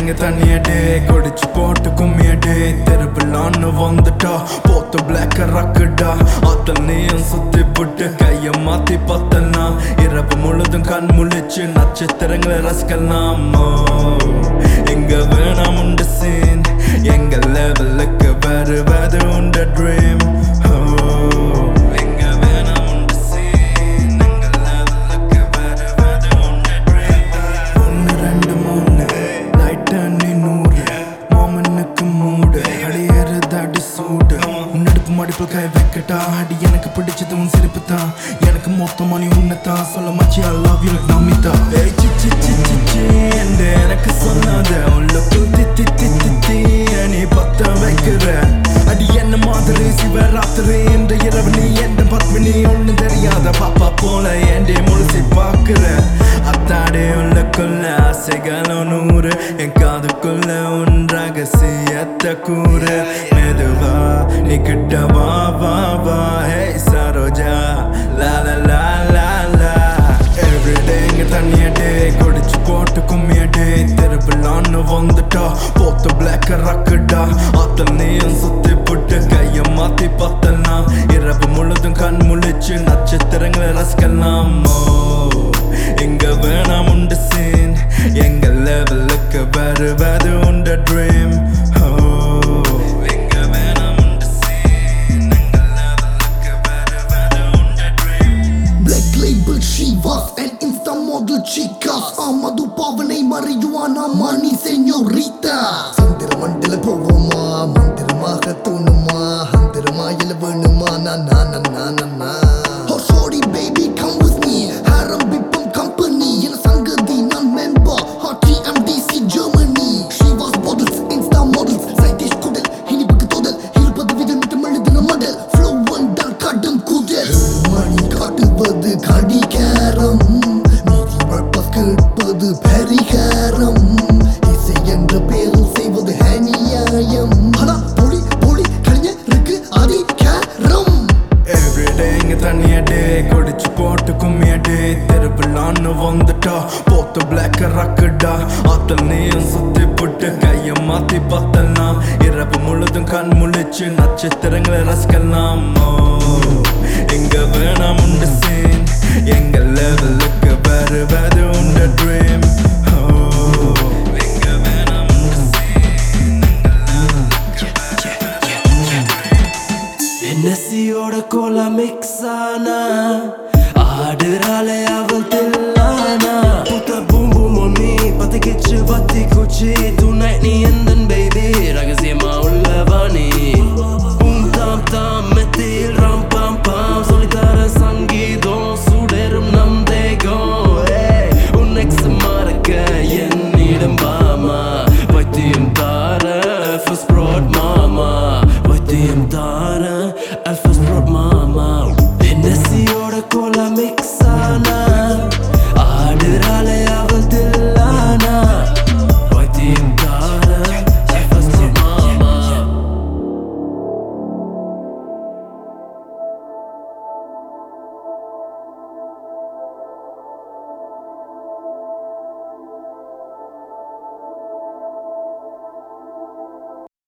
எங்க தண்ணியடே கொடிச்சு போட்டு கும்மியடே தெருவிலான்னு வந்துட்டா போத்து பிளாக்க ரக்குடா அத்தனையும் சுத்தி புட்டு கைய மாத்தி பார்த்தனா இரவு முழுதும் கண் முழிச்சு நட்சத்திரங்களை ரசிக்கலாமோ எங்க வேணாம் உண்டு சீன் எங்க லெவலுக்கு வருவது உண்டு ட்ரீம் எங்க வேணாம் உண்டு scene. எங்க level-க்கு வருவது உண்டு dream. ஒன்னு ரெண்டு மூணு லைட் அண்ணி நூறு மாமனுக்கு மூடு அடியேறது அடி சூடு உன்னடுப்பு மடிப்பு கை வைக்கட்டா அடி எனக்கு பிடிச்சது உன் சிரிப்பு தான் எனக்கு மொத்தமா நீ உன்னதான் சொல்ல மச்சி ஐ லவ் யூ நமிதா ஏய் சி சி சி சி சி என்று எனக்கு சொன்னாத உள்ளுக்குள் தித்தி தித்தி தீ நீ பத்த வைக்கிற அடி என்ன மாதிரி சிவராத்திரி என்ற இரவு நீ என்ற பத்மினி ஒண்ணு தெரியாத பாப்பா போல ஏண்டி முழுசி பாக்குற அத்தாடி உள்ளுக்குள்ள ஆசைகளும் நூறு என் காதுக்குள்ள உன் ரகசியத்தை கூற மெதுவா நீ கிட்ட வா வா வா ஹே சரோஜா லா லா லா லா லா எவ்ரிடே இங்க தண்ணியடே குடிச்சு போட்டு கும்மியடே தெருவிலான்னு வந்துட்டா போத்து பிளாக்க ரக்குடா அத்தனையும் சுத்தி புட்டு கைய மாத்தி பார்த்தனா இரவு முழுதும் கண் முழிச்சு நட்சத்திரங்களை ரசிக்கலாமோ எங்க வேணாம் உண்டு சீன் எங்க லெவலுக்கு வருவது உண்டு ட்ரீம் எங்க வேணாம் உண்டு scene. எங்க level-க்கு வருவது உண்டு dream. Black label Shivas and Insta model chicas Ahmed பாவனை marijuana money señorita சந்திர மண்டல போவோமா மந்திரமாக தோணுமா ஹந்திரமா இல்ல வேணுமா na na na na na na Oh sorry baby come with me ஆரம்பிப்போம் company என சங்கதி நான் member HTMDC Germany Shivas models Insta models side dish குடல் இனிப்புக்கு தோதல் இருபது விதம் மட்டும் எழுதின மடல் flow வந்தால் கடும் குதல் மணி காட்டுவது கடிகாரம் மீதி பர்பஸ் கேட்பது பரிகாரம் இசை என்ற பேரில் செய்வது அநியாயம் ஆனா பொடி பொடி கலைஞருக்கு அதிகாரம் Everyday இங்க தண்ணியடே குடிச்சு போட்டு கும்மியடே தெருவிலான்னு வந்துட்டா போத்து பிளாக்க ரக்குடா அத்தனையும் சுத்தி புட்டு கைய மாத்தி பார்த்தனா இரவு முழுதும் கண் முழிச்சு நட்சத்திரங்களை ரசிக்கலாமோ எங்க வேணாம் உண்டு சீன் எங்க லெவலுக்கு வருவது உண்டு ட்ரீம் எங்க வேணாம் உண்டு scene. என்னசியோட கோலா மிக்ஸ் ஆனா ஆடுறாளே அவள் தில்லானா புத்த பூம் பூம் ஒன்னி பத்திக்கிச்சு பத்தி குச்சி tonight நீ எந்தன் பேபி ரகசியமா உள்ளவா நீ